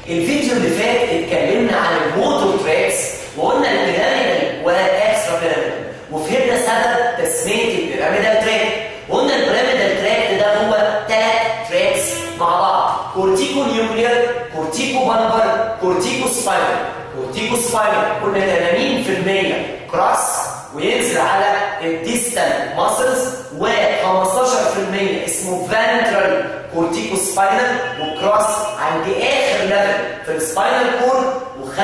الفيديو اللي فات اتكلمنا عن الموتور تراكس وقلنا البيراميدال والاكسترا بيراميدال وفهمنا سبب تسميه البيراميدال تراك وقلنا البيراميدال تراك ده هو ثلاث تراكس مع بعض كورتيكو نيوكلير كورتيكو بامبر كورتيكو سباينال كورتيكو سباينال قلنا 80% كراس وينزل على الديستال ماسلز و15% اسمه فانترال كورتيكو سباينال وكراس عند اخر ليفل في السباينال كورد و5%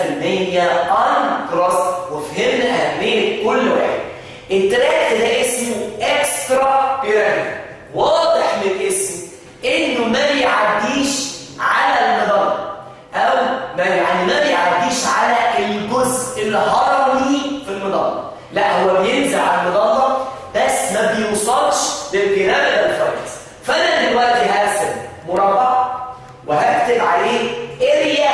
ان كراس وفهمنا اهميه كل واحد التراكت ده اسمه اكسترا بيراميد واضح من الاسم انه ما بيعديش على المضله او ما يعني ما بيعديش على الجزء الهرمي في المضله لا هو بينزل على المضله بس ما بيوصلش للبيراميدال فايتس فانا دلوقتي هرسم مربع وهكتب عليه اريا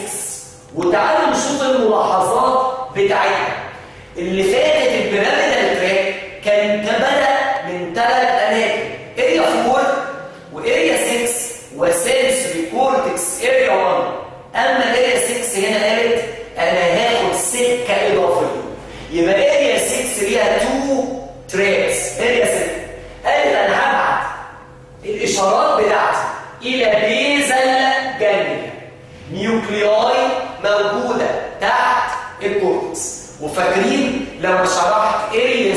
6 وتعالوا نشوف الملاحظات بتاعتنا اللي فاتت البيراميدال تراك كان بدا من ثلاث اماكن اريا 4 واريا 6 وسنسوري كورتكس اريا 1 اما اريا 6 هنا قالت انا هاخد سكه اضافيه يبقى اريا 6 ليها 2 تراكس اريا 6 قالت انا هبعت الاشارات بتاعتي الى بيزل جانجليا نيوكلياي موجوده تحت الكورتكس وفاكرين لما شرحت اريا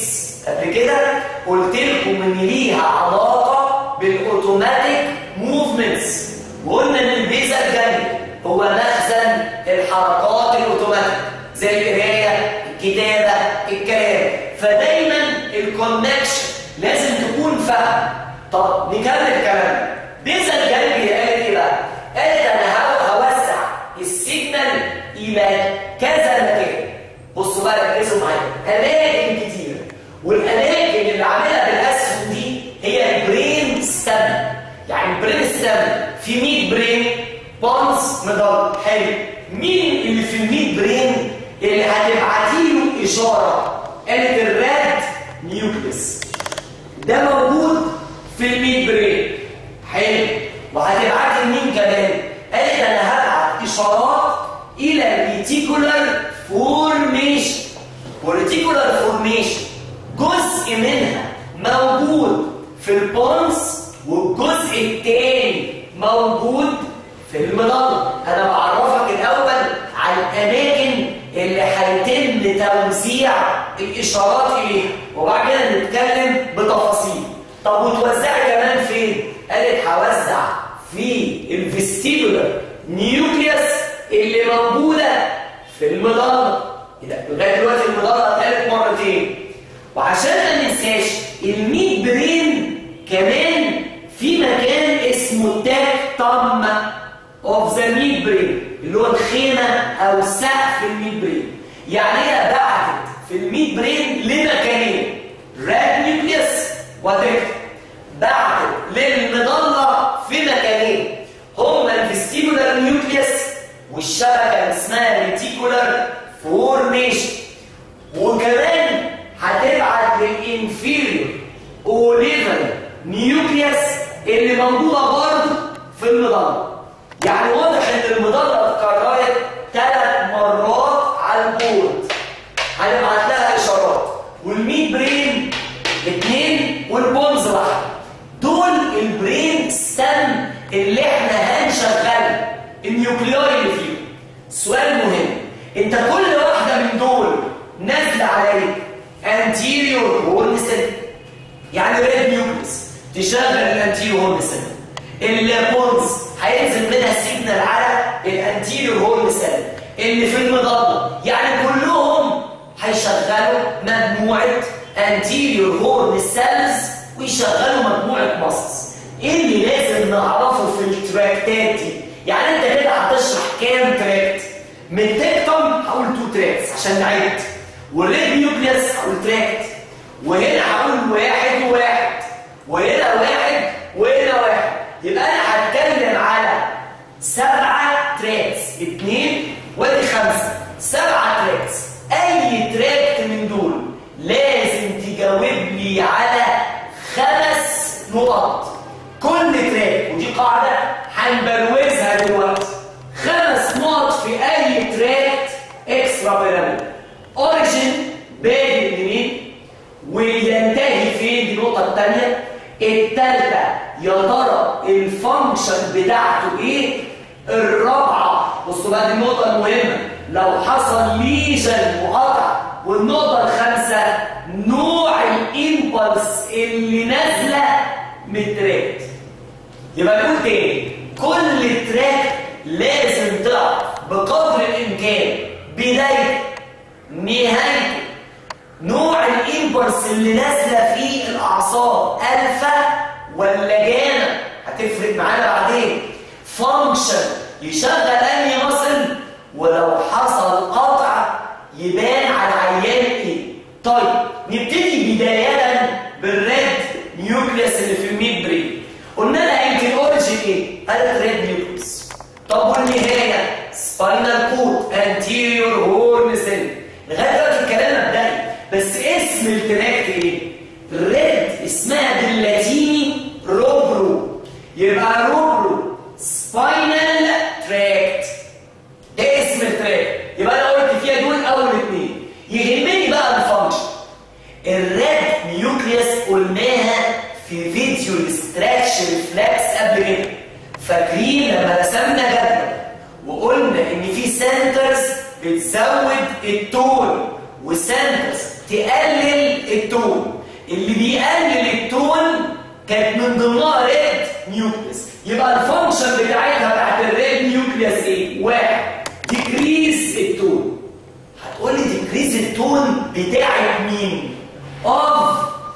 6 قبل كده قلت لكم ان ليها علاقه بالاوتوماتيك موفمنتس وقلنا ان البيزل جانجليا هو مخزن الحركات الاوتوماتيك زي القرايه الكتابه الكلام فدايما الكونكشن لازم تكون فاهم طب نكمل كلامنا بيزل جانجليا قالت ايه بقى قالت انا هوسع السيجنال الى كذا مكان بصوا بقى ركزوا معايا اماكن كتير والاماكن اللي عاملها بالاسهم دي هي البرين ستام يعني البرين ستام في 100 برين بونس مضل حلو مين اللي في ال 100 برين اللي هتبعتي له اشاره قالت الراد نيوكليس ده موجود في ال 100 برين حلو وهتبعتي لمين كمان قالت انا هبعت اشارات الى الريتيكولار فورميشن والريتيكولار فورميشن جزء منها موجود في البونس والجزء الثاني موجود في المضله انا بعرفك الاول على الاماكن اللي هيتم توزيع الاشارات اليها وبعد كده نتكلم بتفاصيل طب وتوزعي كمان فين قالت هوزع في الفيستيبولار نيوكليوس اللي موجوده في المضله لغايه دلوقتي المضله اتقالت مرتين وعشان ما ننساش ال100 برين كمان في مكان اسمه التاك تم اوف ذا 100 برين اللي هو الخيمه او سقف ال100 برين يعني هي بعتت في ال100 برين لمكانين راد نيوكليوس وتكت بعتت للمضله في مكانين هما الفيستيبولار نيوكليوس والشبكه اللي اسمها ريتيكولار فورميشن وكمان هتبعت للانفيريور اوليفر نيوكليوس اللي موجوده برضه في المضله يعني واضح ان المضله اتكررت ثلاث مرات على البورد هنبعت لها اشارات والميد برين اثنين والبونز واحده دول البرين ستام اللي احنا هنشغلها النيوكلياي اللي فيهم سؤال مهم انت كل واحده من دول نازله عليك انتيريور هورن سيل يعني ريد نيوكليس تشغل الانتيريور هورن سيل البونز هينزل منها سيجنال على الانتيريور هورن سيل اللي في المضله يعني كلهم هيشغلوا مجموعه انتيريور هورن سيلز ويشغلوا مجموعه ماسلز ايه اللي لازم نعرفه في التراكتات دي يعني انت كده هتشرح كام تراكت من تكتم هقول تو تراكس عشان نعد والريد نيوكليوس هقول تراكت وهنا هقول واحد وواحد وهنا واحد وهنا واحد يبقى انا هتكلم على سبعة تراكس اتنين وادي خمسة سبعة تراكس اي تراكت من دول لازم تجاوب لي على خمس نقط كل تراك ودي قاعدة هنبروزها دلوقتي بتاعته ايه الرابعه بصوا بقى دي النقطه المهمه لو حصل ليجن مقاطع والنقطه الخامسه نوع الامبلس اللي نازله من التراك يبقى نقول تاني كل تراك لازم تعرف بقدر الامكان بدايته نهايته نوع الامبلس اللي نازله فيه الاعصاب الفا ولا جانا هتفرق معانا بعدين فانكشن يشغل انهي مصل ولو حصل قطع يبان على العيان ايه طيب نبتدي بدايه بالريد نيوكليس اللي في الميد برين قلنا لها يمكن اوريجين ايه قالت ريد نيوكليس طب والنهايه سباينال كورد انتيريور هورن سيل لغايه دلوقتي الكلام مبدئي بس اسم التراكت ايه ريد اسمها باللاتيني روبرو يبقى روبرو سباينال تراكت ده اسم التراك يبقى انا قلت فيها دول اول اثنين يهمني بقى الفانكشن الريد نيوكليوس قلناها في فيديو الاستراكش ريفلكس قبل كده فاكرين لما رسمنا جدول وقلنا ان في سنترز بتزود التون وسنترز تقلل التون اللي بيقلل التون كانت من ضمنها ريد نيوكليوس يبقى الفانكشن بتاعتها بتاعت الريد نيوكليوس ايه؟ واحد ديكريز التون هتقول لي ديكريز التون بتاعت مين؟ اوف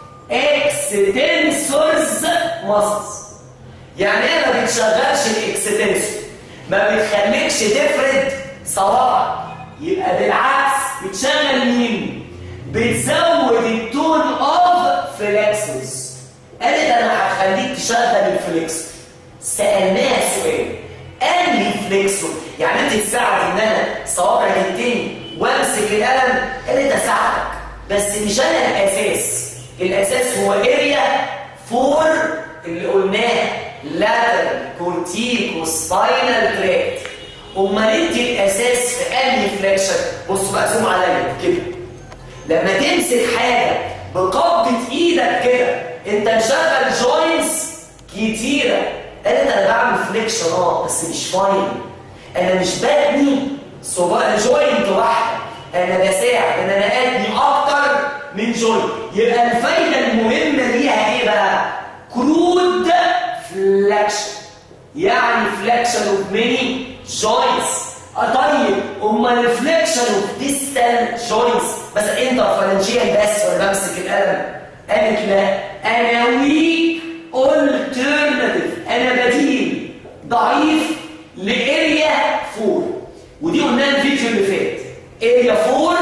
اكستنسورز ماسلز يعني ايه ما بتشغلش الاكستنسور ما بتخليكش تفرد صوابعك يبقى بالعكس بتشغل مين؟ بتزود التون اوف فليكسوس قالت انا هخليك تشغل الفليكسور سالناها سؤال انهي فليكسور يعني انت تساعد ان انا صوابعي تنتهي وامسك القلم قالت اساعدك بس مش انا الاساس الاساس هو اريا فور اللي قلناه لاترال كورتيكو سباينال تراكت امال انت الاساس في انهي فليكشن بصوا بقى زوم عليا كده لما تمسك حاجه بقبضه ايدك كده انت مشغل جوينتس كتيره قالت انا بعمل فليكشن اه بس مش فاين انا مش ببني صباع جوينت واحده انا بساعد ان انا ابني اكتر من جوينت يبقى الفايده المهمه ليها ايه بقى كرود فليكشن يعني فليكشن اوف ماني جوينتس طيب امال الفليكشن اوف ديستال جوينتس مثلا انتر فالنجيال بس ولا بمسك القلم قالت لا انا ويك alternative انا بديل ضعيف لاريا 4 ودي قلناها الفيديو اللي فات اريا 4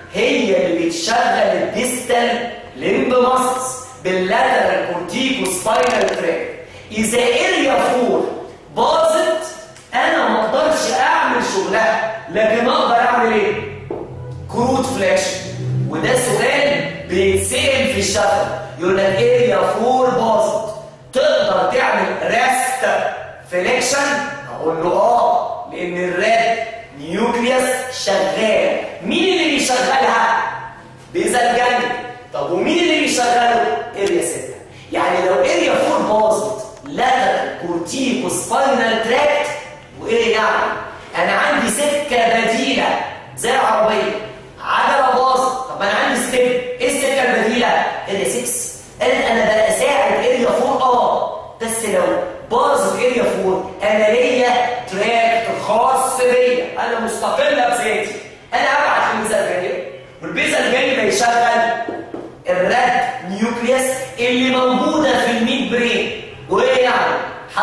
هي اللي بتشغل الديستال ليمب ماسلز باللاترال كورتيكو سباينال تراك اذا اريا 4 باظت انا ما اقدرش اعمل شغلها لكن اقدر اعمل ايه كروت فلاكشن وده سؤال بيتسال في الشفوي يقول لك اريا 4 باظت تقدر تعمل ريست فليكشن اقول له اه لان الريد نيوكليوس شغال مين اللي بيشغلها بيزا الجنب طب ومين اللي بيشغله اريا 6 يعني لو اريا 4 باظت لاترال كورتيكو سباينال تراكت وايه يعني انا عندي سكه بديله زي العربيه عجله باظت طب انا عندي ستيب ايه السكه البديله اريا 6 قالت انا بساعد اريا 4 اه بس لو باظت اريا 4 انا ليا تراكت خاص بيا انا مستقله بذاتي انا ابعت للبيزا الجانبي والبيزا الجانبي هيشغل الراد نيوكليوس اللي موجوده في الميد برين وايه يعني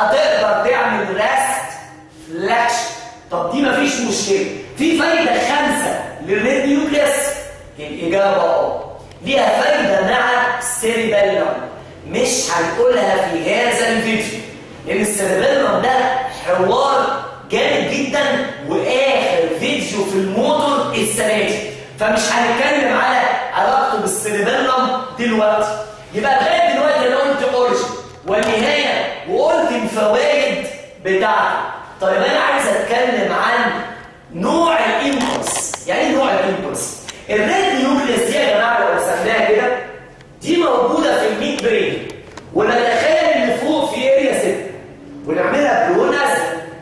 هتقدر تعمل راست فلاكشن طب دي مفيش مشكله في فايده خامسه للريد نيوكليوس الاجابه اه ليها فايده مع السيريبيلم مش هنقولها في هذا الفيديو لان السيريبيلم ده حوار جامد جدا واخر فيديو في الموتور السنه دي فمش هنتكلم على علاقته بالسيريبيلم دلوقتي يبقى لغايه دلوقتي انا قلت اوريجن والنهايه وقلت الفوائد بتاعته طيب انا عايز اتكلم عن نوع الامبلس يعني ايه نوع الامبلس الريد نيوكليس دي يا جماعه لو رسمناها كده دي موجوده في الميد برين ونتخيل اللي فوق في اريا 6 ونعملها بلون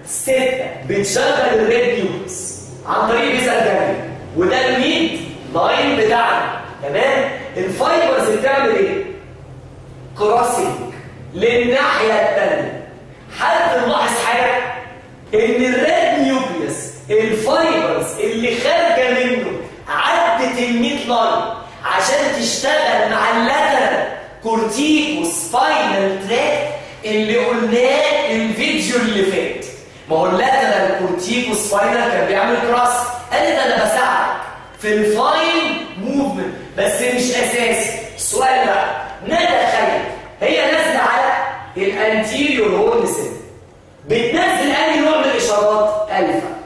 ستة بتشغل الريد نيوكليس عن طريق بيزال جانجليا وده الميد لاين بتاعنا تمام الفايبرز بتعمل ايه كروسنج للناحيه الثانيه حد ملاحظ حاجه ان الريد نيوكليس الفايبرز اللي خارجه منه عدت الميد لاين عشان تشتغل مع اللاترال كورتيكو سباينال تراك اللي قلناه الفيديو اللي فات ما هو اللاترال كورتيكو سباينال كان بيعمل كراس قال لي ده انا بساعدك في الفاين موفمنت بس مش اساسي السؤال بقى نتخيل هي نازله على الانتيريور هورن سيل بتنزل اي نوع من الاشارات الفا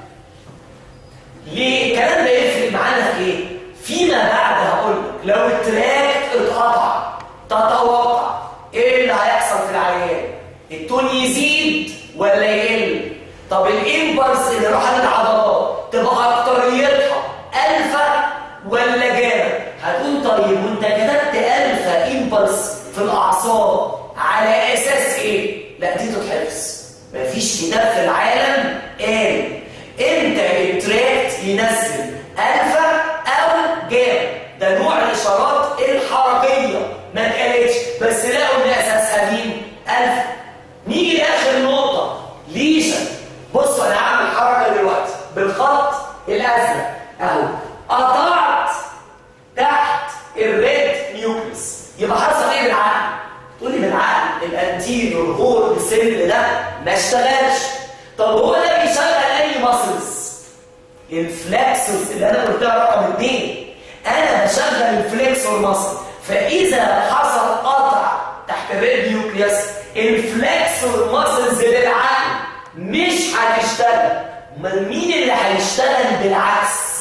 ليه الكلام ده يفرق معانا في ايه فيما بعد هقول لك لو التراك اتقطع تتوقع ايه اللي هيحصل في العيان التون يزيد ولا يقل طب الامبلس اللي راح للعضلات تبقى اكتريتها الفا ولا جاما هتقول طيب وانت كتبت الفا امبلس في الاعصاب على اساس ايه لا دي تتحفظ مفيش كتاب في العالم قال امتى التراكت ينزل الفا او جاما ده نوع الاشارات الحركيه ما اتقالتش بس لقوا ان اساسها مين الفا نيجي لاخر نقطه ليشن بصوا انا هعمل حركه دلوقتي بالخط الازرق اهو قطعت تحت الريد نيوكليس يبقى حصل ايه بالعقل تقول لي بالعقل الانتيريور هورن سيل ده ما اشتغلش طب هو ده بيشغل اي ماسلز الفلكسورز اللي انا قلتها رقم اثنين انا بشغل الفلكسور ماسل فاذا حصل قطع تحت الريد نيوكليوس الفلكسور ماسلز للعقل مش هتشتغل امال مين اللي هيشتغل بالعكس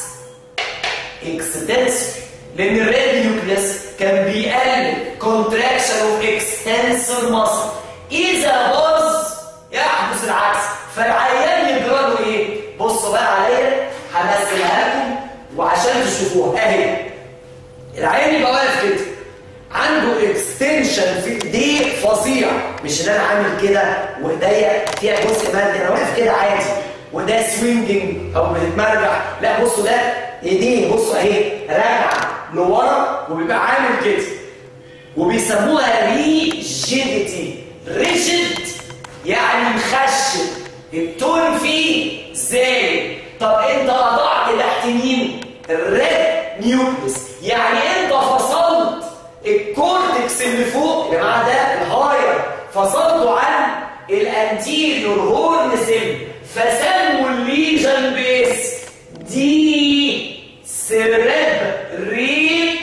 اكستنسور لان الريد نيوكليوس كان بيقلل كونتراكشن اوف اكستنسور ماسل اذا باظ يحدث العكس فالعيان يجرى له ايه بصوا بقى عليا همثلها لكم وعشان تشوفوها اهي العيان يبقى واقف كده عنده اكستنشن في ايديه فظيع مش ان انا عامل كده وايديا فيها جزء مادي انا واقف كده عادي وده سوينجنج او بتتمرجح لا بصوا ده ايديه بصوا اهي راجعه لورا وبيبقى عامل كده وبيسموها ريجيديتي ريجيد يعني مخشب التون فيه زي طب انت قطعت تحت مين الريد نيوكليس يعني انت فصلت الكورتكس اللي فوق يا جماعه ده الهاير فصلته عن الانتيريور هورن سيل فسموا الليجن بيس دي سيرب ريت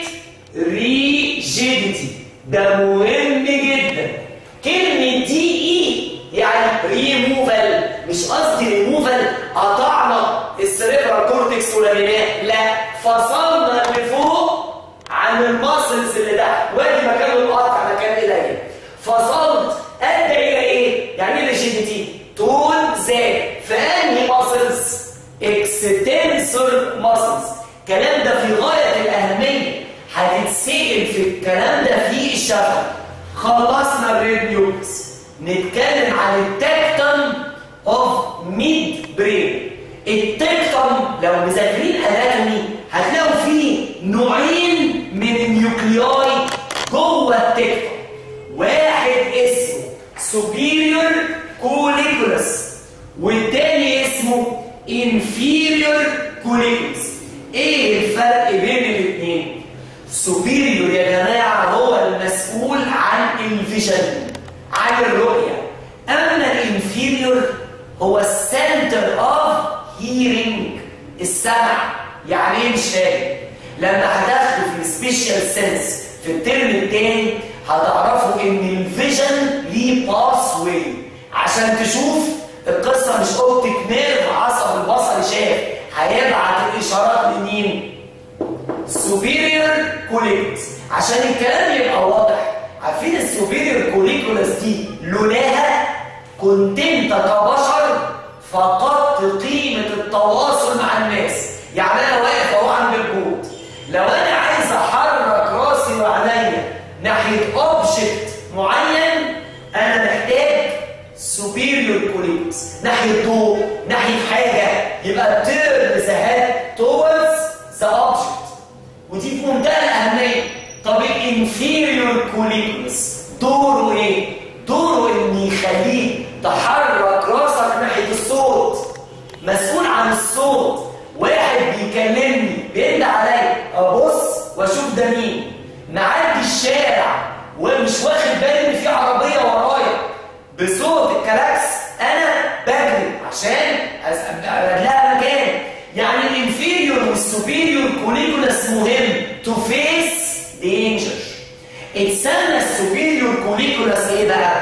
ريجيديتي ده مهم جدا كلمه دي اي يعني ريموفال مش قصدي ريموفال قطعنا السريبرال كورتكس واللامينات لا فصلنا اللي فوق عن الماسلز اللي تحت وادي مكان القطع مكان ايديا فصلت ادى الى ايه يعني ايه ريجيديتي طول زاد فانهي ماسلز اكستنسور ماسلز الكلام ده في غايه الاهميه هتتسال في الكلام ده في الشفا خلصنا الريديوكس نتكلم عن التكتم اوف ميد برين التكتم لو مذاكرين اناتومي هتلاقوا فيه نوعين من النيوكلياي جوه التكتم واحد اسمه superior colliculus والتاني اسمه inferior colliculus ايه الفرق بين الاثنين superior يا جماعه هو المسؤول عن الفيجن عن الرؤيه اما الانفيريور هو السنتر اوف هيرنج السمع يعني ايه مش فاهم لما هتاخدوا في السبيشال سنس في الترم الثاني هتعرفوا ان الفيجن ليه باس واي عشان تشوف القصه مش اوبتيك نيرف عصب البصري شاف هيبعت الاشارات لمين superior colliculus عشان الكلام يبقى واضح عارفين السوبيريور كوليكولاس دي لولاها كنت انت كبشر فقدت قيمه التواصل مع الناس يعني انا واقف اهو عند البوت لو انا عايز احرك راسي وعينيا ناحيه اوبجكت معين انا محتاج سوبيريور كوليكولاس ناحيه ضوء ناحيه حاجه يبقى تيرن ذا هيد towards ذا object ودي في منتهى الاهميه طب الانفيريور كوليكولس دوره ايه دوره ان يخليك تحرك راسك ناحيه الصوت مسؤول عن الصوت واحد بيكلمني بيند عليا ابص واشوف ده مين نعدي الشارع ومش واخد بالي ان في عربيه ورايا بصوت الكلاكس انا بجري عشان لها مكان يعني الانفيريور والسوبيريور كوليكولاس مهم تو فيس دينجر اتسمى السوبيريور كوليكولاس ايه بقى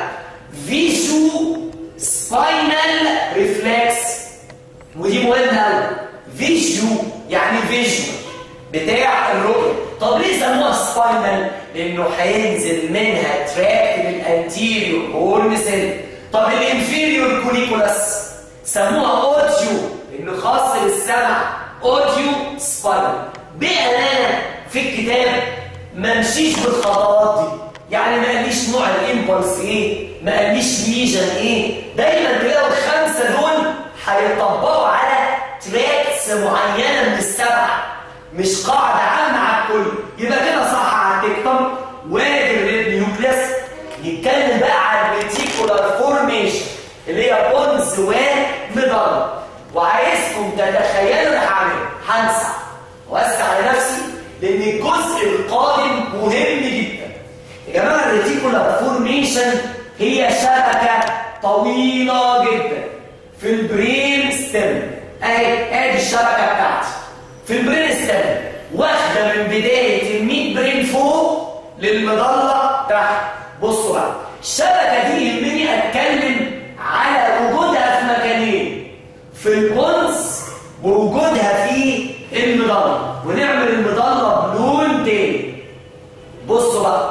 فيجو سباينال ريفلكس ودي مهمه قوي فيجو يعني فيجوال بتاع الرؤيه طب ليه سموها سباينال لانه هينزل منها تراك للانتيريور هورن سيل طب الانفيريور كوليكولاس سموها اوديو لانه خاص للسمع اوديو سباينال بامانه في الكتاب ما مشيش بالخطوات دي يعني ما قاليش نوع الامبلس ايه ما قاليش ليجن ايه دايما تلاقوا الخمسه دول هيطبقوا على تراكس معينه من السبعه مش قاعده عامه على الكل يبقى كده صح على التكتم وادي الريد نيوكليس يتكلم بقى على الريتيكولار فورميشن اللي هي بونز ومضله وعايزكم تتخيلوا اللي هعمله هنسع واسع على نفسي لان الجزء القادم مهم جدا يا جماعه الريتيكولار فورميشن هي شبكه طويله جدا في البرين ستيم اهي ادي الشبكه بتاعتي في البرين ستيم واخده من بدايه الميد برين فوق للمظله تحت بصوا بقى الشبكه دي يهمني اتكلم على وجودها في مكانين في البونز ووجودها في المظله ونعمل المظله بلون تاني بصوا بقى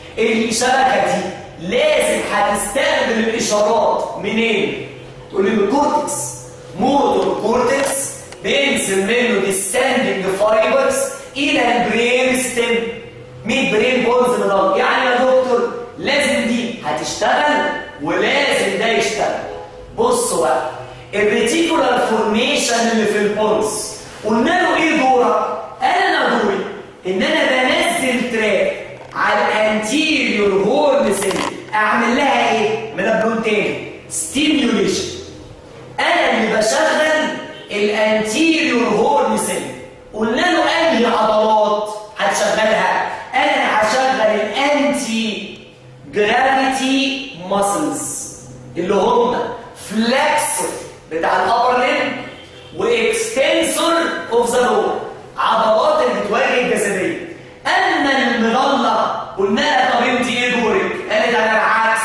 الشبكه دي لازم هتستقبل الاشارات منين تقول لي من الكورتكس موتور كورتكس بينزل منه ديسندنج فايبرز الى البرين ستيم مين برين بونز من يعني يا دكتور لازم دي هتشتغل ولازم ده يشتغل بصوا بقى الريتيكولار فورميشن اللي في البونز قلنا له ايه دورك انا دوري ان انا بنزل تراك على الانتيريور هورن سيل اعمل لها ايه من البلون تاني ستيميوليشن انا اللي بشغل الانتيريور هورن سيل قلنا له انهي عضلات هتشغلها انا هشغل الانتي جرافيتي ماسلز اللي هم فلكسور بتاع الابر لين واكستنسور اوف ذا لور عضلات اللي بتواجه الجاذبيه اما المظله قلنا لها طب انت ايه دورك قالت انا العكس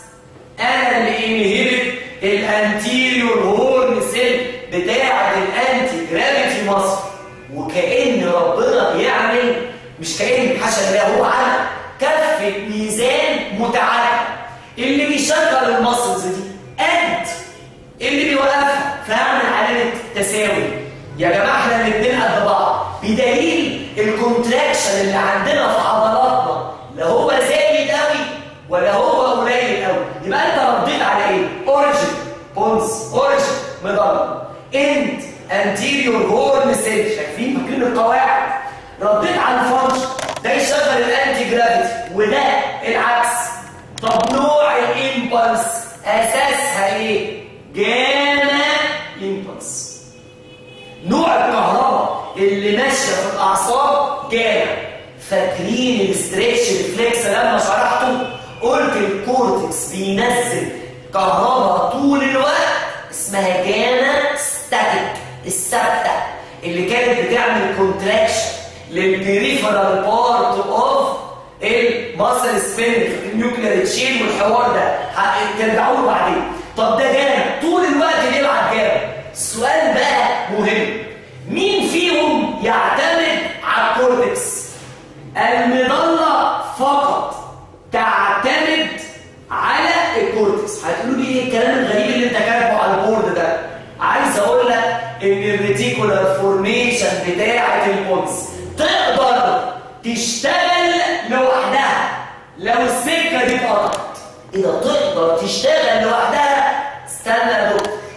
انا اللي انهبت الانتيريور هورن سيل بتاعه الانتي جرافيتي ماسل وكأن ربنا بيعمل مش كأن حاشا الله هو عمل كفة ميزان متعادل اللي بيشغل المسلز دي قد اللي بيوقفها فاعمل علامة تساوي يا جماعة احنا الاثنين قد بعض بدليل الكونتراكشن اللي عندنا في عضلاتنا لا هو زايد قوي ولا هو قليل قوي يبقى انت رديت على ايه؟ اوريجن بونز اوريجن مضل اند انتيريور هورن سيل شايفين فاكرين القواعد رديت على الفانكشن ده يشغل الانتي جرافيتي وده العكس طب نوع الامبلس اساسها ايه جاما امبلس نوع الكهرباء اللي ماشيه في الاعصاب جاما فاكرين الاستريتش ريفلكس لما شرحته قلت الكورتكس بينزل كهرباء طول الوقت اسمها جاما ستاتيك الثابته اللي كانت بتعمل كونتراكشن للبريفرال بارت اوف الماسل سبين النيوكلير تشين والحوار ده ترجعوا له بعدين طب ده جامد طول الوقت بيلعب جامد السؤال بقى مهم مين فيهم يعتمد على الكورتكس المظله فقط تعتمد على الكورتكس هتقولوا لي ايه الكلام الغريب اللي انت كاتبه على البورد ده عايز اقول لك ان الريتيكولار فورميشن بتاعه البونز تقدر تشتغل لوحدها لو السكه دي اتقطعت اذا تقدر تشتغل لوحدها استنى يا دكتور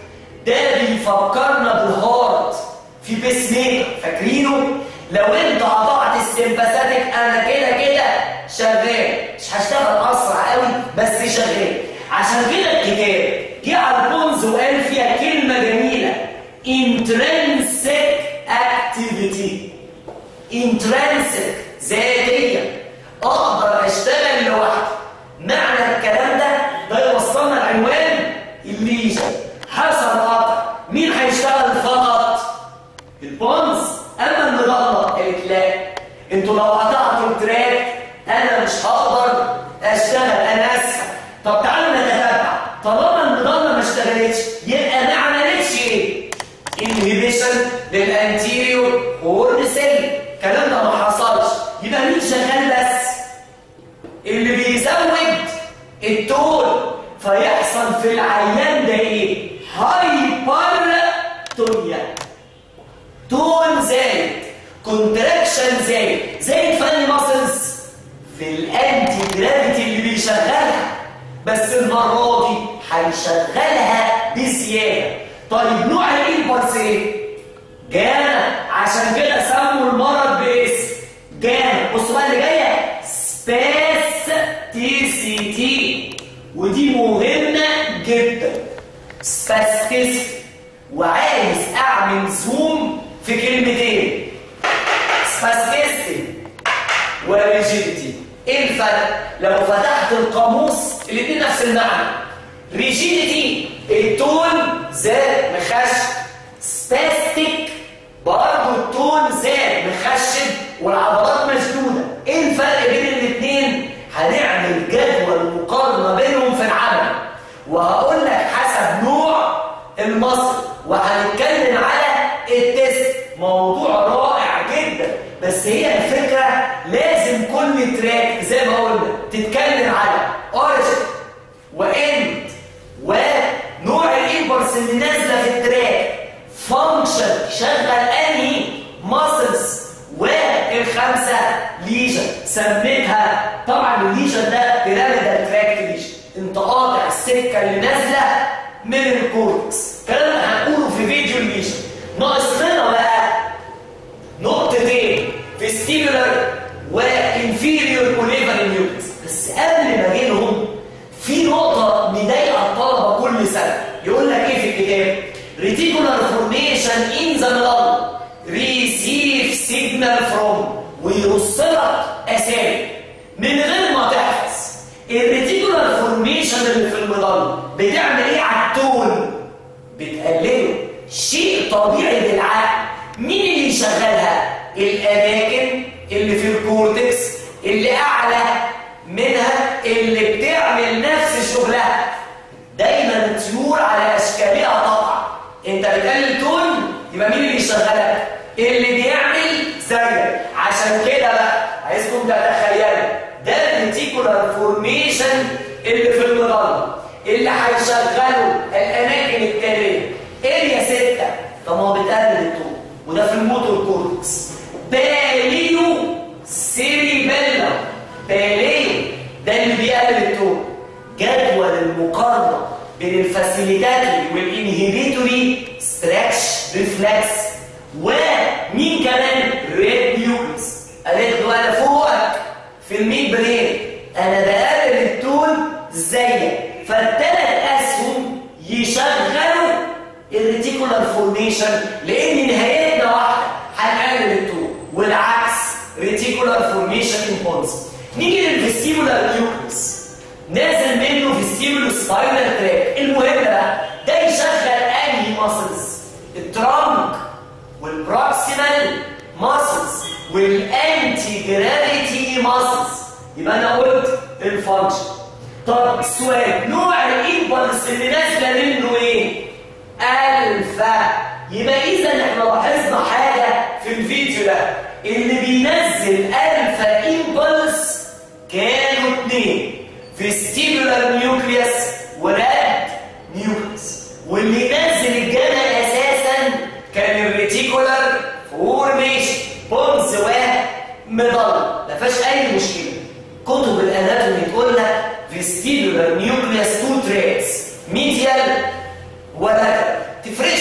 ده بيفكرنا بالهارت في بيس ميكر فاكرينه لو انت قطعت السمباثيك انا كده كده شغال مش هشتغل اسرع قوي بس شغال عشان كده الكتاب جه على البونز وقال فيها كلمه جميله intrinsic activity intrinsic ذاتيه اقدر اشتغل لوحدي معنى الكلام ده ده يوصلنا العنوان الليجن حصل قطع مين هيشتغل فقط البونز اما المضله قالت لا انتوا لو قطعتوا التراك انا مش هقدر اشتغل انا اسف طب تعالوا نتتبع طالما المضله ما اشتغلتش يبقى ما عملتش ايه انهبيشن للانتيريور هورن سيل الكلام ده ما حصلش يبقى مين شغال بس اللي بيزود التون فيحصل في العيان ده ايه هايبرتونيا تون زايد كونتراكشن زايد زايد فاني ماسلز في الانتي جرافيتي اللي بيشغلها بس المره دي هيشغلها بزياده طيب نوع الامبلس ايه جانا عشان كده سموا المرض باسم جانا بصوا بقى اللي جايه سباستيسيتي ودي مهمه جدا سباستيسيتي وعايز اعمل زوم في كلمتين سباستيسيتي وريجيديتي ايه الفرق لو فتحت القاموس الاثنين نفس المعنى ريجيديتي التون زاد مخش سباستيك برضه التون زاد مخشب والعضلات مشدوده ايه الفرق بين الاثنين هنعمل جدول مقارنه بينهم في العمل وهقول لك حسب نوع المصل وهنتكلم على التست موضوع رائع جدا بس هي الفكره لازم كل تراك زي ما قلنا تتكلم على اوريجن واند ونوع الامبلس اللي نازله في التراك فانكشن شغل انهي ماسلز والخمسه ليجن سميتها طبعا الليجن ده بيراميدال تراك ليجن انت قاطع السكه اللي نازله من الكورتكس الكلام ده هنقوله في فيديو الليجن ناقص لنا بقى نقطتين فيستيبولار وانفيريور اوليفر نيوكليس بس قبل ما اجي لهم في نقطه مضايقه الطلبه كل سنه يقول لك ايه في الكتاب ريتيكولار فورميشن ان ذا ميدل ريسيف سيجنال فروم ويرص لك اسامي من غير ما تحفظ الريتيكولار فورميشن اللي في الميدل بتعمل ايه على التون بتقلله شيء طبيعي بالعقل مين اللي يشغلها الاماكن اللي في الكورتكس اللي اعلى منها اللي بتعمل نفس شغلها دايما الطيور على اشكالها طبعا انت بتقلل تون يبقى مين اللي يشغلك اللي بيعمل زيك عشان كده بقى عايزكم تتخيلوا ده الريتيكولار فورميشن اللي في المظله اللي هيشغلوا الاماكن التاليه اريا 6 طب ما هو بتقلل التون وده في الموتور كورتكس باليو سيريبيلا باليو ده اللي بيقلل التون جدول المقارنه بين الفاسيليتاتوري والانهبيتوري ستريتش ريفلكس ومين كمان ريد نيوكليس قالت له انا فوقك في الميد برين انا بقلل التون زيك فالثلاث اسهم يشغلوا الريتيكولار فورميشن لان نهايتنا واحده هنقلل التون والعكس ريتيكولار فورميشن امبولس نيجي للفيستيبولار نيوكليس نازل منه فيستيبولو سباينال تراك المهم بقى ده يشغل انهي ماسلز الترانك والبروكسيمال ماسلز والانتي جرافيتي ماسلز يبقى انا قلت الفانكشن طب السؤال نوع الامبلس اللي نازله منه ايه الفا يبقى اذا احنا لاحظنا حاجه في الفيديو ده اللي بينزل الفا امبلس كانوا اثنين فيستيبولار نيوكليوس وراد نيوكليوس واللي نزل الجانا اساسا كان الريتيكولار فورميشن بونز ومضل ما فيهاش اي مشكله كتب الاناتومي تقول لك فيستيبولار نيوكليوس تو تريتس ميديال ولا تفرق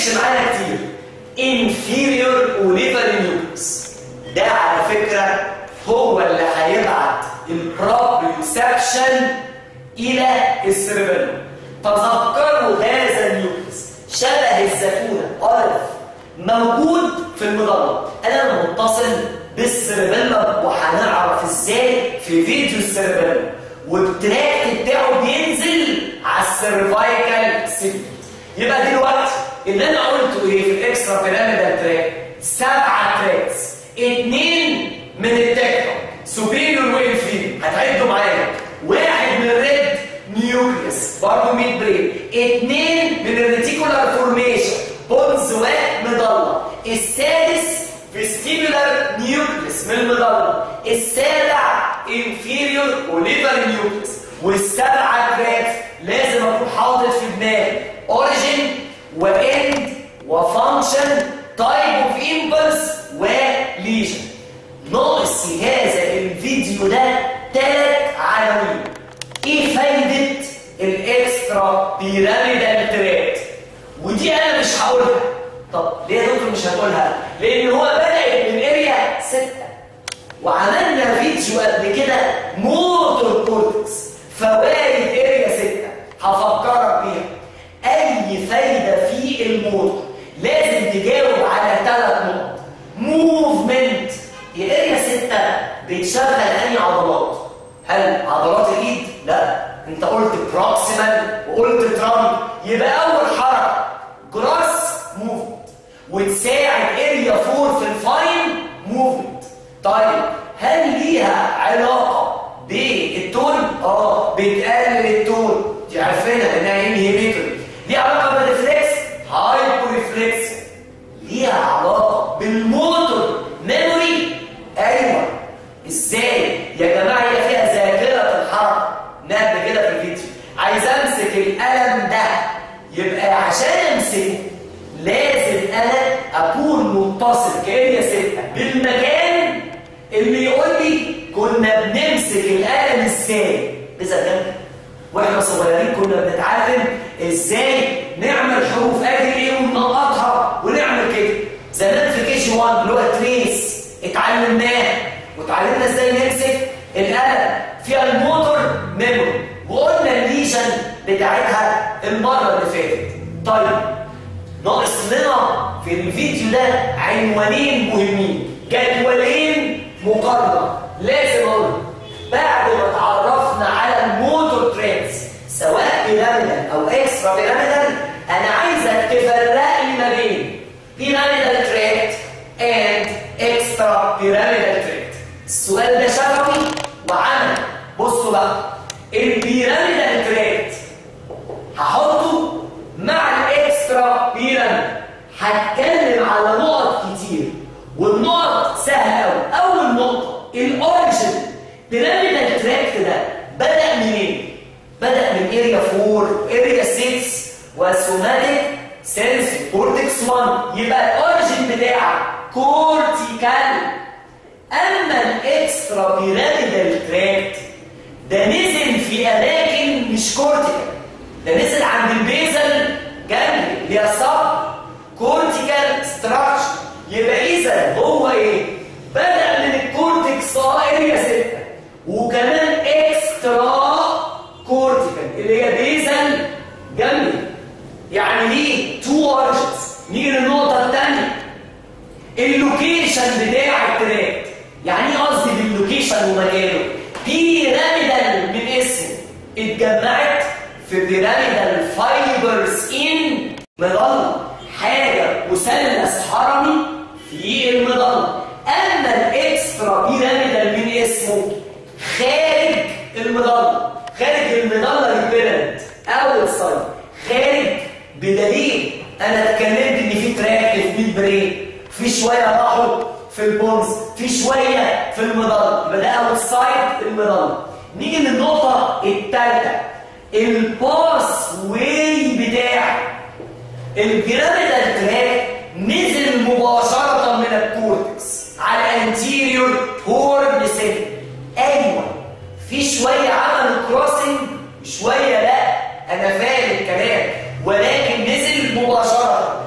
تفرقش معانا كتير inferior وليفر نيوكليس ده على فكرة هو اللي هيبعت البروبريوسبشن إلى السيربيلوم تذكروا هذا النيوكليس شبه الزيتونة ألف موجود في المضلة أنا متصل بالسيربيلوم وهنعرف إزاي في فيديو السيربيلوم والتراكت بتاعه بينزل على السيرفايكال سيجمنت يبقى دلوقتي اللي انا قلته ايه في الاكسترا بيراميدال تراك سبعه تراكس اثنين من التكتوك سوبيريور وانفيريور هتعدوا معايا واحد من الريد نيوكليس برضه ميد برين اثنين من الريتيكولار فورميشن بونز ومضله السادس فيستيبولار نيوكليس من المضله السابع انفيريور وليفر نيوكليس والسبعه تراكس لازم اكون حاطط في دماغي اوريجين واند وفانكشن تايب اوف امبلس وليجن ناقص في هذا الفيديو ده ثلاث عناوين ايه فايده الاكسترا بيراميدال تراكت ودي انا مش هقولها طب ليه يا دكتور مش هتقولها لان هو بدا من اريا 6 وعملنا فيديو قبل كده موتور كورتكس فوائد اريا 6 هفكرك بيها اي فايده في الموتور لازم تجاوب على ثلاث نقط موفمنت اريا 6 بتشغل انهي عضلات هل عضلات الايد لا انت قلت بروكسيمال وقلت ترامب يبقى اول حركه جراس موفمنت وتساعد اريا 4 في الفاين موفمنت طيب هل ليها علاقه بالتون اه بتقلل التون دي عارفينها انها انهيبيتوري ليها علاقه بالريفلكس هايبو ريفلكس ليها علاقه بالموتور ميموري ايوه ازاي يا جماعه هي فيها ذاكره الحركه نبدا كده في الفيديو عايز امسك القلم ده يبقى عشان امسكه لازم انا اكون متصل كاريا ستة بالمكان اللي يقول لي كنا بنمسك القلم ازاي اذا كان واحنا صغيرين كنا بنتعلم ازاي نعمل حروف اجري ايه وننقطها ونعمل كده زمان في كي جي 1 اللي هو تريس اتعلمناه وتعلمنا ازاي نمسك القلم فيها الموتور ميموري وقلنا الليجن بتاعتها المره اللي فاتت طيب ناقص لنا في الفيديو ده عنوانين مهمين جدولين مقارنه لازم اقول بعد ما اتعرفنا على الموتور ترينز سواء بيراميدال او اكسترا بيراميدال انا عايزك تفرق لي ما بين بيراميدال تريت اند اكسترا بيراميدال تريت السؤال ده شفوي وعمل بصوا بقى البيراميدال تريت هحطه مع الاكسترا بيراميدال هتكلم على نقط كتير والنقط سهله قوي اول نقطه الاوريجن بيراميدال تراكت ده بدا منين بدا من اريا 4 اريا 6 وسوماتيك سيلز كورتكس 1 يبقى الاوريجن بتاعك كورتيكال اما الاكسترا بيراميدال تراكت ده نزل في اماكن مش كورتيكال ده نزل عند البيزل جنب اللي هي سب كورتيكال ستراكشر يبقى اذا هو ايه بدا من الكورتكس اريا 6 وكمان اكسترا كورتيكال اللي هي بيزل جنبي يعني ليه تو اورجنز نيجي للنقطه الثانيه اللوكيشن بتاع التراك يعني ايه قصدي باللوكيشن ومكانه بيراميدال من اسمه اتجمعت في بيراميدال فايبرز ان مظله حاجه مثلث حرمي في المظله اما الاكسترا بيراميدال من اسمه خارج المظله خارج المظله البيراميد اوت سايد خارج بدليل انا اتكلمت ان في تراك في ميد برين في شويه راحوا في البونز في شويه في المظله يبقى ده اوت سايد المظله نيجي للنقطه الثالثه الباس واي بتاع البيراميدال تراك نزل مباشره من الكورتكس على انتيريور هورن سيل ايوه في شويه عملوا كروسنج وشويه لا انا فاهم الكلام ولكن نزل مباشره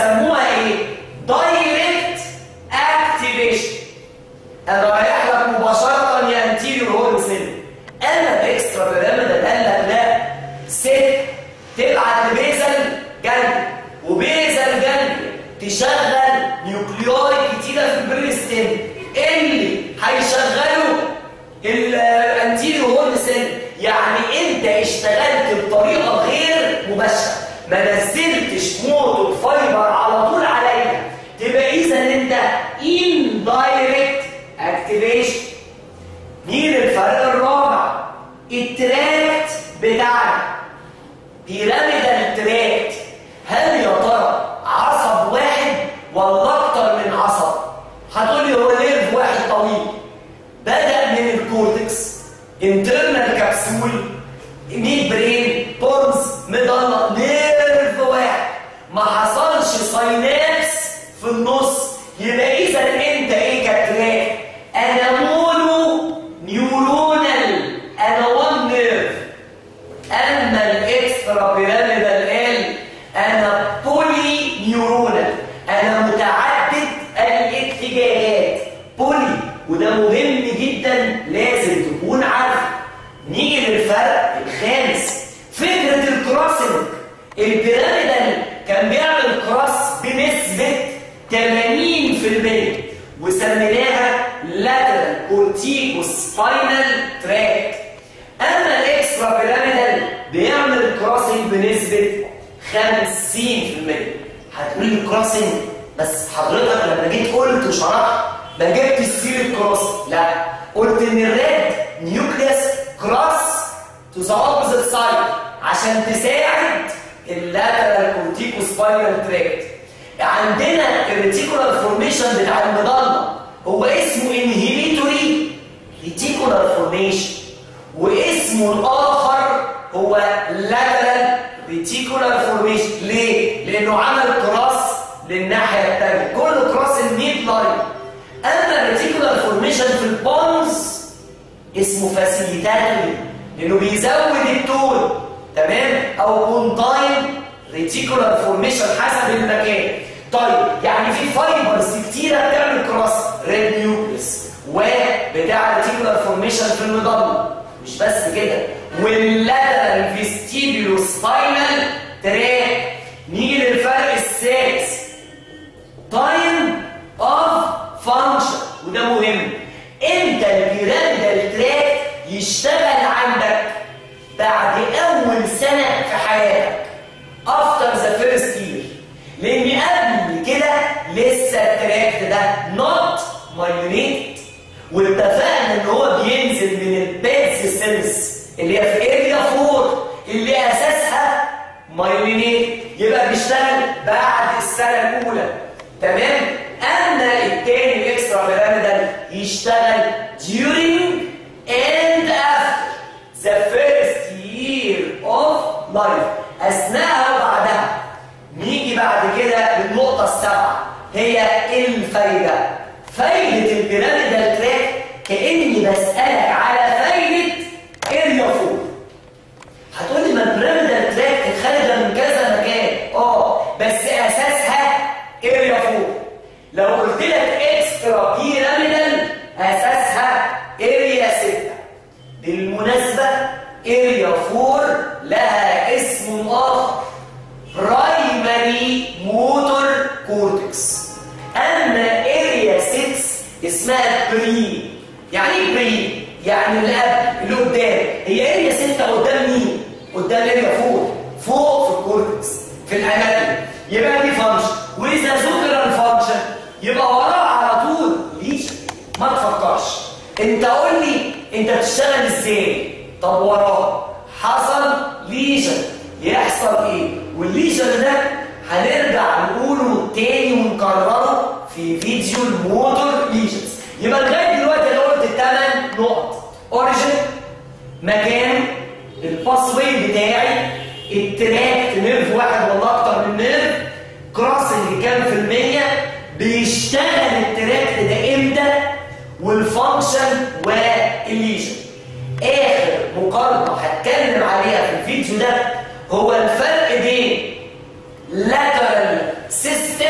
سموها ايه دايركت اكتيفيشن انا رايح لك مباشره يا انتيريور هورن سيل انا الاكسترا بيراميدال قال لك لا ست تبعت لبيزل جنبي وبيزل جنبي تشغل نيوكليوي كتيره في البرين ستيم اللي هيشغلوا الانتيريور هورن سيل يعني انت اشتغلت بطريقه غير مباشره ما نزلتش موتور فايبر على طول عليا تبقى اذا انت indirect activation مين الفرق الرابع التراكت بتاعنا بيراميدال تراكت هل يا ترى عصب واحد ولا اكتر من عصب هتقولي هو نيرف واحد طويل بدا من الكورتكس انترنال كبسول ميد برين بونز مضلة نيرف واحد ما حصلش ساينابس في النص يبقى اذا انت ايه كتراك انا مونو نيورونال انا وان نيرف اما الاكسترا بيراميدال قال انا بولي نيورونال انا متعدد الاتجاهات بولي وده مهم جدا لازم تكون عارف نيجي للفرق الخامس فكره الكروسنج البيراميدال كان بيعمل كروس بنسبه 80% وسميناها lateral corticospinal tract اما الاكسترا بيراميدال بيعمل كروسنج بنسبه 50% هتقول لي كروسنج بس حضرتك لما جيت قلت وشرحت ما جبتش سيره كروس لا قلت ان الريد نيوكليس كروس تو ذا اوبوزيت سايد عشان تساعد اللاترال كورتيكو سباينال تراكت عندنا الريتيكولار فورميشن بتاع المضله هو اسمه انهيبيتوري ريتيكولار فورميشن واسمه الاخر هو لاترال ريتيكولار فورميشن ليه؟ لانه عمل كراس للناحيه الثانيه كل كراس الميد لاين اما الريتيكولار فورميشن في البونز اسمه فاسيليتاتوري لانه بيزود التون تمام او كونتاين ريتيكولار فورميشن حسب المكان طيب يعني في فايبرز كتيره بتعمل كراس ريد نيوكليس وبتاع ريتيكولار فورميشن في المضله مش بس كده واللاترال فيستيبيولو سباينال تراك نيجي للفرق السادس تايم اوف فانكشن وده مهم امتى البيراميدال تراك يشتغل عندك بعد اول سنه في حياتك افتر ذا فيرست يير لان قبل كده لسه التراك ده نوت مايونيتد واتفقنا ان هو بينزل من البيتز سيلز اللي هي في اريا 4 اللي اساسها مايونيت يبقى بيشتغل بعد السنه الاولى تمام اما التاني الاكسترا بيراميدال يشتغل during and after the first year of life اثناءها وبعدها نيجي بعد كده للنقطه السابعه هي الفايده فايده البيراميدال تراك كاني بسالك على فايده اريا 4 هتقول لي ما البيراميدال تراك خارجه من كذا مكان اه بس اساسها اريا 4 لو قلت لك اكسترا بيراميدال اساسها اريا 6 بالمناسبه اريا 4 لها اسم اخر برايمري موتور كورتكس اما اريا 6 اسمها بري يعني ايه بري يعني اللي قبل اللي قدام هي اريا 6 قدام مين قدام اريا 4 فوق في الكورتكس في الاناتومي يبقى دي فانكشن واذا ذكر الفانكشن يبقى وراها على طول ليش ما تفكرش انت قول لي انت بتشتغل ازاي طب وراه حصل ليجن يحصل ايه والليجن ده هنرجع نقوله تاني ونكرره في فيديو الموتور ليجنز يبقى لغايه دلوقتي انا قلت ثمان نقط اوريجن مكان الباسوي بتاعي التراكت نيرف واحد ولا اكتر من نيرف كروسنج كام في المية بيشتغل التراكت ده امتى والفانكشن والليجن اخر مقارنه هتكلم عليها في الفيديو ده هو الفرق بين lateral system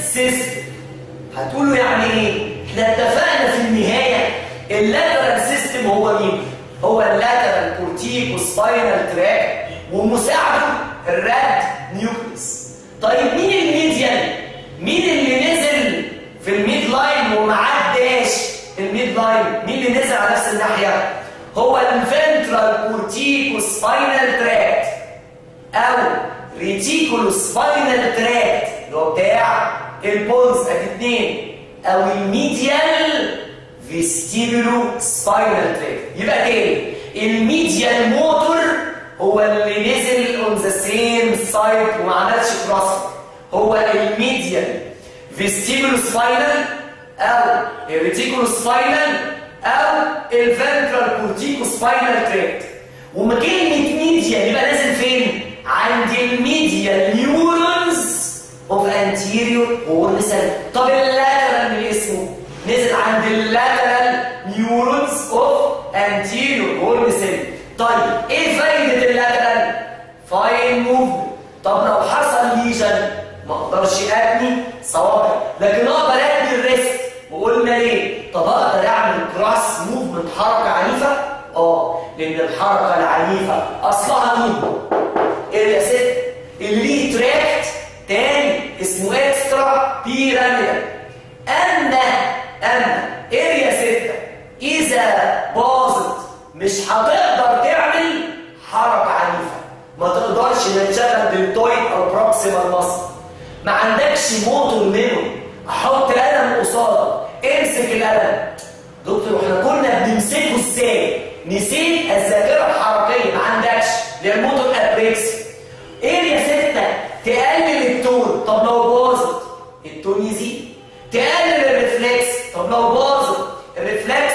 سيستم هتقولوا يعني ايه احنا اتفقنا في النهايه اللاترال سيستم هو مين هو اللاترال كورتيكو سباينال تراك ومساعده الراد نيوكليس طيب مين الميديان مين اللي نزل في الميد لاين وما عداش الميد لاين مين اللي نزل على نفس الناحيه هو الفنترال كورتيكو سباينال تراك او ريتيكولو سباينال تراك اللي هو بتاع البونز ادي اثنين او الميديال فيستيبولو سباينال تراك يبقى تاني الميديال موتور هو اللي نزل اون ذا سيم سايد وما عملش كروس هو الميديال فيستيبولو سباينال او الريتيكولو سباينال او الفنترال كورتيكو سباينال تراك وما كلمه ميديال يبقى نازل فين عند الميديال نيورونز اوف انتيريور هورن سيل طب اللاترال من اسمه نزل عند اللاترال نيورونز اوف انتيريور هورن سيل طيب ايه فايده اللاترال فاين موفمنت طب لو حصل ليجن ما اقدرش ابني صوابع لكن اقدر ابني الريست وقلنا ليه طب اقدر اعمل كراس موفمنت حركه عنيفه اه لان الحركه العنيفه اصلها مين اريا 6 اللي تراكت تاني اسمه اكسترا بيراميدال اما اما اريا 6 اذا باظت مش هتقدر تعمل حركه عنيفه ما تقدرش انك تشغل دلتويد او بروكسيمال مصر ما عندكش موتور منه احط قلم قصادك امسك القلم دكتور احنا كنا بنمسكه ازاي نسيت الذاكره الحركيه ما عندكش اللي هي الموتور ابريكس اريا 6 تقلل التون طب لو باظت التون يزيد تقلل الريفلكس طب لو باظت الريفلكس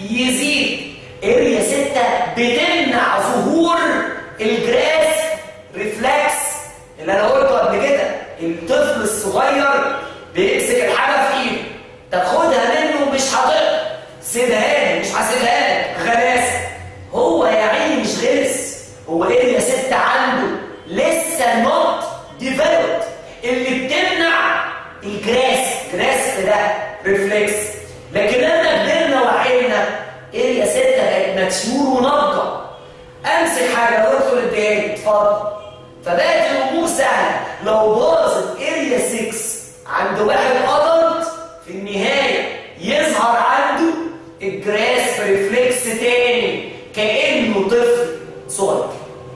يزيد اريا 6 بتمنع ظهور الجراس ريفلكس اللي انا قلته قبل كده الطفل الصغير بيمسك الحاجه في ايده تاخدها منه مش هتقدر سيبها لي مش هسيبها لك غلاسه هو يا عيني مش غلس هو اريا 6 عنده لسه نوت ديفلوبد اللي بتمنع الجراس جراس ده ريفلكس لكن لما كبرنا وعينا اريا 6 بقت مكسور ونضجه امسك حاجه دكتور اديها اتفضل فبقت الامور سهله لو باظت اريا 6 عند واحد ادلت في النهايه يظهر عنده الجراس ريفلكس تاني كانه طفل صغير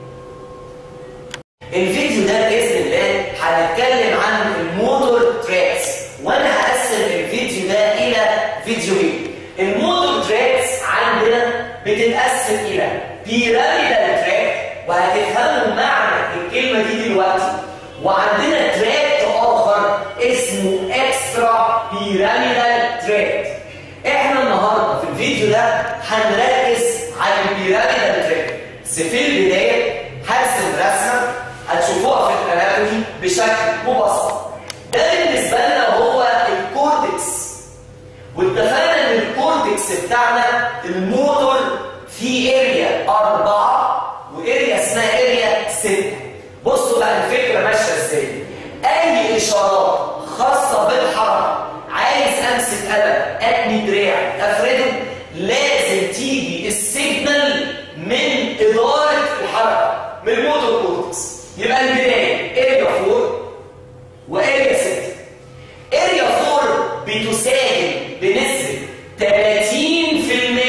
الفيديو ده باذن الله هنتكلم عن الموتور تراكس وانا هقسم الفيديو ده الى فيديوهين الموتور تراكس عندنا بتتقسم الى بيراميدال تراك وهتفهموا معنى الكلمه دي دلوقتي وعندنا تراك اخر اسمه اكسترا بيراميدال تراك احنا النهارده في الفيديو ده هنركز على البيراميدال تراك بس في البدايه هرسم رسمه هتشوفوها في الاناتومي بشكل مبسط ده بالنسبه لنا هو الكورتكس واتفقنا ان الكورتكس بتاعنا الموتور في اريا أربعة واريا اسمها اريا ستة بصوا بقى الفكرة ماشية ازاي اي اشارات خاصة بالحركة عايز امسك قلم اتني دراعي افرده لازم تيجي السيجنال من ادارة الحركة من الموتور كورتكس يبقى البداية اريا 4 واريا 6 اريا 4 بتساهم بنسبة 30%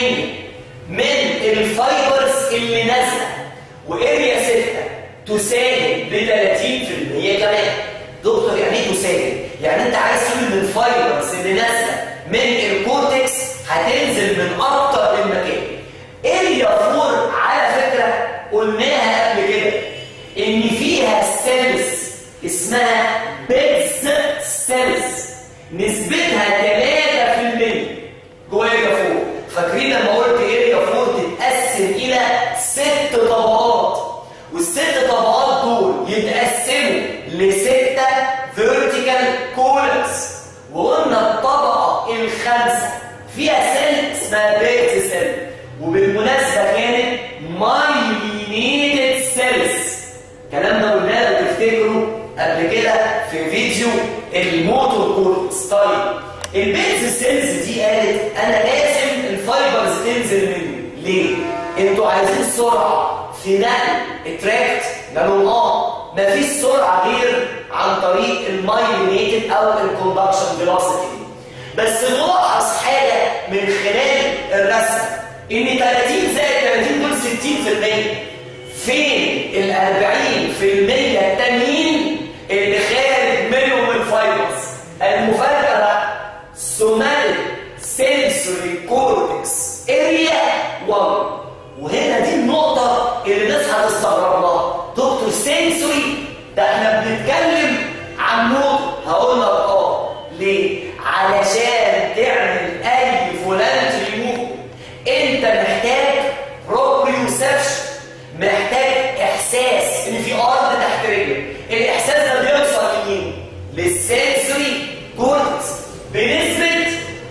من الفايبرز اللي نازله واريا 6 تساهم ب 30% كمان دكتور يعني ايه تساهم؟ يعني انت عايز تقول ان الفايبرز اللي نازله من الكورتكس هتنزل من اكتر من مكان اريا 4 على فكره قلناها قبل كده ان فيها سيلز اسمها بيتس سيلز نسبتها 3% جوه اريا 4 فاكرين لما قلت اريا 4 تتقسم الى ست طبقات والست طبقات دول يتقسموا لستة فيرتيكال كولمز وقلنا الطبقة الخامسة فيها سيل اسمها بيت سيل وبالمناسبة كانت مايلينيتد سيلز الكلام ده قلناه لو تفتكروا قبل كده في فيديو الموتور كورتكس طيب البيز سيلز دي قالت انا لازم الفايبرز تنزل مني ليه انتوا عايزين سرعه في نقل التراكت قالوا اه مفيش سرعه غير عن طريق المايلينيتد او الكوندكشن فيلوسيتي بس نلاحظ حاجه من خلال الرسم ان 30 زائد 30 دول 60% فين ال 40% التانيين اللي خارج منهم الفايبرز المفاجاه بقى سوماتيك سنسوري كورتكس اريا 1 وهنا دي النقطه اللي الناس هتستغرب لها دكتور سنسوري ده احنا بنتكلم عن نقطه هقول لك اه ليه علشان تعمل اي فولانتري موف انت محتاج بروبريوسبشن محتاج احساس ان في ارض تحت رجلك الاحساس ده بيوصل لمين للسنسوري كورتكس بنسبه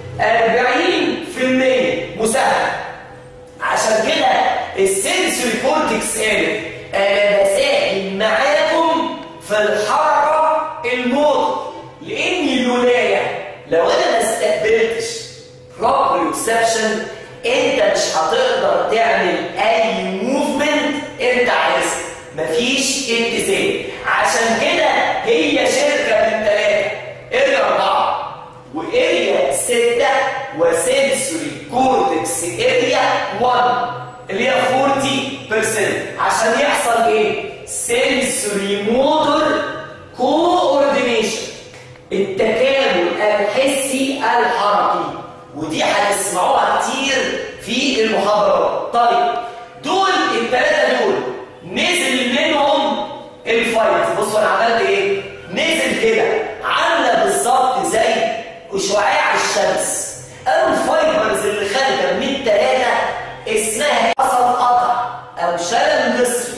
40% مساهمه عشان كده السنسوري كورتكس قالت انا بساهم معاكم في الحركه الموت لاني لولايا لو انا ما استقبلتش بروبريوسبشن انت مش هتقدر تعمل اي موفمنت انت عايزها مفيش اتزان عشان كده هي شركه من ثلاثه اريا اربعه واريا سته وسنسوري كورتكس اريا 1 اللي هي 40% عشان يحصل ايه؟ سنسوري موتور كوردينيشن التكامل الحسي الحركي ودي هتسمعوها كتير في المحاضرات طيب دول الثلاثه دول نزل منهم الفايت بصوا انا عملت ايه نزل كده عامله بالظبط زي شعاع الشمس او الفايبرز اللي خارجه من الثلاثه اسمها حصل قطع او شلل نصفي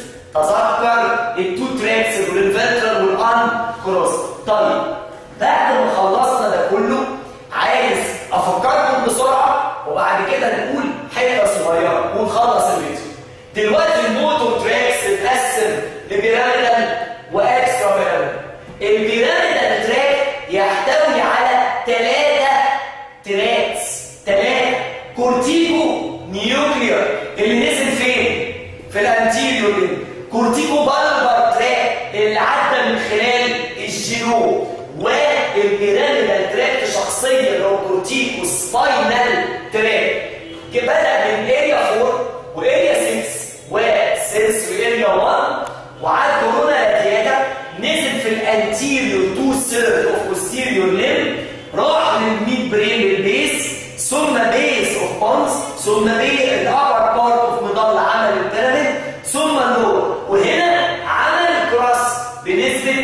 تذكر التو تراكس والانفنترال والان كروس طيب بعد ما خلصنا ده كله عايز افكركم بسرعه وبعد كده نقول حته صغيره ونخلص الفيديو دلوقتي الموتور تراكس اتقسم لبيراميدال واكسترا بيراميدال البيراميدال تراك يحتوي على ثلاثه تراكس ثلاثه كورتيكو نيوكلير اللي نزل فين في الانتيريور كورتيكو بالبر تراك اللي عدى من خلال الجيرو والبيراميدال تراك شخصيا اللي هو كورتيكو سباينال تراك بدا من اريا 4 واريا 6 وسنسوري اريا 1 وعاد كورونا رادياتا نزل في الانتيريور تو سيرد اوف بوستيريور ليم راح للميد برين البيس ثم بيس اوف بونز ثم بي الابر بارت اوف مضل عمل البيراميد ثم اللور وهنا عمل كراس بنسبه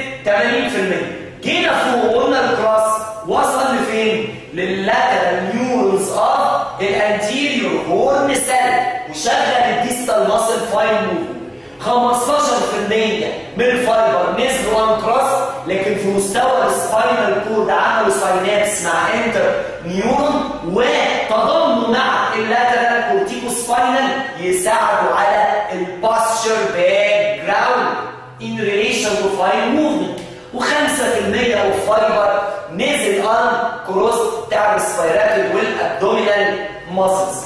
80% جينا فوق قلنا الكراس وصل لفين؟ لللاترال نيورونز اوف الانتيريور هورن سيل وشغل الديستال ماسل فاين موفمنت 15% من الفايبر نزلوا وان كروس لكن في مستوى السباينال كورد عملوا ساينابس مع انتر نيورون وتضامنوا مع اللاترال كورتيكو سباينال يساعدوا على الباستشر باك جراوند ان ريليشن تو فاين موفمنت و5% اوف فايبر نزل ان كروس بتاع السبايراتل والابدومينال ماسلز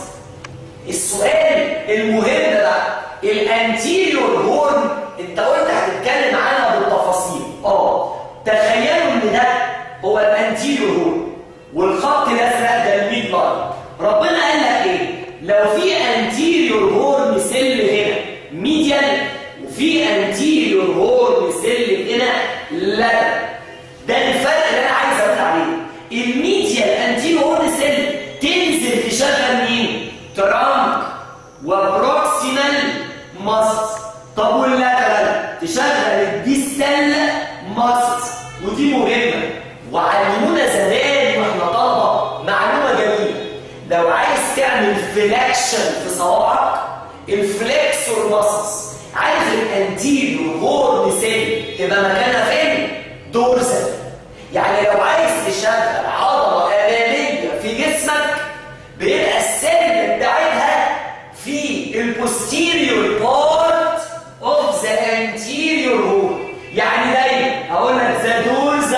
السؤال المهم ده الانتيريور هورن انت قلت هتتكلم عنها بالتفاصيل اه تخيلوا ان ده هو الانتيريور هورن والخط الازرق ده الميد لاين ربنا قال لك ايه لو في انتيريور هورن سيل هنا ميديال وفي انتيريور هورن سيل هنا لا ده الفرق اللي انا عايز اقول عليه الميديال انتيريور هورن سيل تنزل تشغل مين ترانك وبروكسيمال ماسلز طب واللاترال تشغل الديستال ماسلز ودي مهمه وعلمونا زمان واحنا طلبه معلومه جميله لو عايز تعمل فليكشن في صوابعك الفليكسور ماسلز عارف الانتيريور هورن سيل تبقى مكانها فين؟ دورزل يعني لو عايز تشغل عضله اماميه في جسمك بيبقى السن بتاعتها في البوستيريور بارت اوف ذا انتيريور هول يعني دايما هقول لك ذا دورز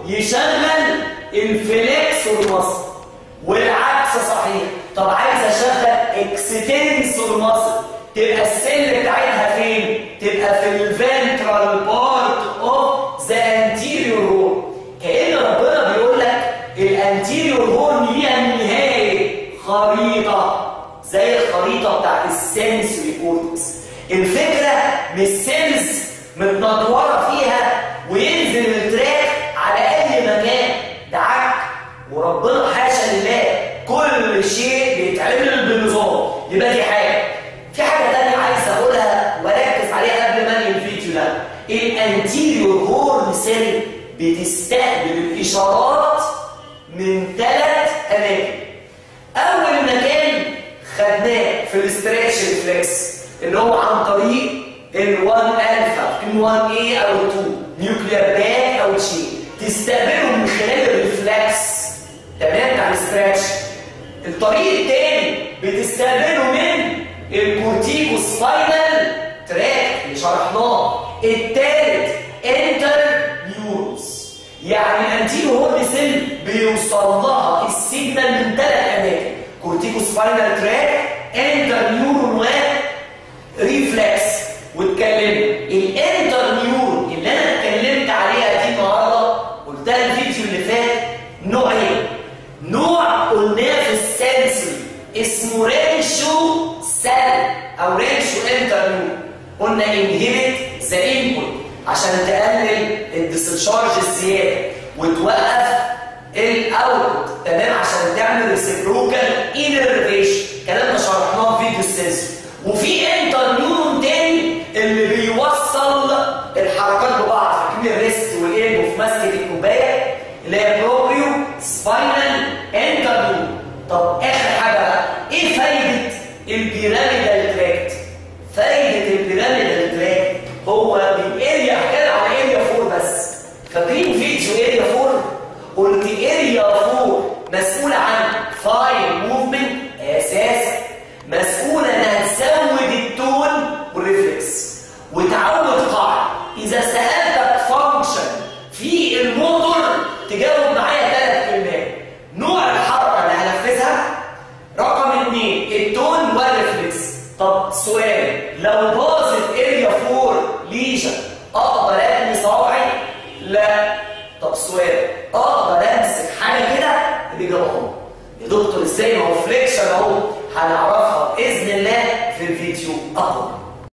يشغل الفليكسور ماسل والعكس صحيح طب عايز اشغل اكستنسور ماسل تبقى السل بتاعتها فين تبقى في الفنترال بارت اوف ذا انتيريور هورن كأن ربنا بيقول لك الانتيريور هورن ليها نهايه خريطه زي الخريطه بتاعت السنسوري كورتكس الفكره مش سيلز متنطوره فيها وينزل التراك على اي مكان ده عك وربنا حاشا لله كل شيء بيتعمل بنظام يبقى دي حاجه في حاجه ثانيه عايز اقولها واركز عليها قبل ما انهي الفيديو ده الانتيريور هورن سيل بتستقبل الاشارات من ثلاث اماكن اول مكان خدناه في الاستريتش ريفلكس اللي هو عن طريق ال1 الفا ال1 a او ال2 نيوكليير باك او تشين تستقبله من خلال الريفلكس تمام بتاع الاستريتش الطريق الثاني بتستقبله من الكورتيكو سباينال تراك اللي شرحناه الثالث انتر نيورونز يعني الانتيرو هورن سيل بيوصل لها السيجنال من ثلاث اماكن كورتيكو سباينال تراك انتر نيورون و ريفلكس واتكلمنا الانتر نيورون اللي انا اتكلمت عليها دي النهارده قلتها الفيديو اللي فات نوعين نوع قلناه في السنسوري اسمه رينشو سيل او رينشو انتر نيورون قلنا انهبت ذا انبوت عشان تقلل الديسشارج الزياده وتوقف الاوتبوت تمام عشان تعمل ريسيبروكال انرفيشن الكلام ده شرحناه في فيديو السنسور وفي انتر نيورون تاني اللي بيوصل الحركات ببعض فاكرين الريست والالبو في مسكه الكوبايه اللي هي بروبريو سباينال انتر نيورون طب اخر حاجه بقى ايه فايده البيراميدال تراكت فايده البيراميدال تراكت هو من اريا حكينا على اريا 4 بس فاكرين فيديو اريا 4 قلت اريا 4 مسؤوله عن فاين موفمنت اساسا مسؤوله انها تزود التون والريفلكس وتعود قاعده اذا سالتك فانكشن في الموتور تجاوب معايا ثلاث كلمات نوع الحركه اللي هنفذها رقم اثنين التون والريفلكس طب سؤال لو باظت اريا 4 ليجن اقدر ابني صوابعي لا طب سؤال اقدر امسك حاجه كده الاجابه اهو يا دكتور ازاي ما هو فليكشن اهو هنعرفها باذن الله في الفيديو اقوى